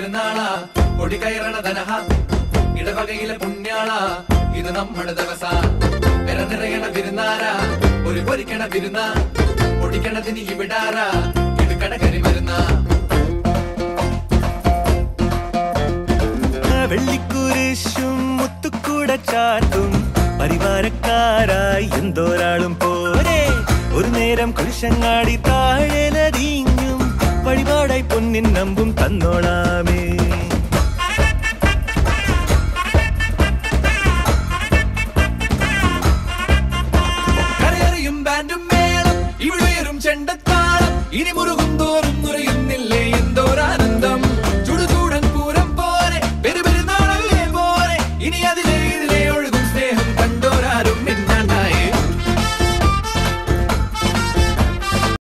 പെരുന്നാളാ കൊടി കയറണ ധനഹ ഇടവകയിലെ പുണ്യാള ഇത് നമ്മുടെ ദിവസ പെര നിറയണ വിരുന്നാര ഒരു പൊരിക്കണ വിരുന്ന പൊടിക്കണതിന് ഇവിടാര ഇത് കടകരി വരുന്ന വെള്ളിക്കുരിശും മുത്തുക്കൂട ചാട്ടും പരിവാരക്കാരായി എന്തോരാളും പോരെ ഒരു നേരം കുരിശങ്ങാടി താഴെ നദിഞ്ഞും വഴിപാടായി പൊന്നിൻ നമ്പും തന്നോളാമേ കരയറിയും ബാൻഡും മേളം ഇവിടെ ഉയരും ചെണ്ടത്താളം ഇനി മുറുകും തോറും നുറയുന്നില്ലേ എന്തോരാനന്ദം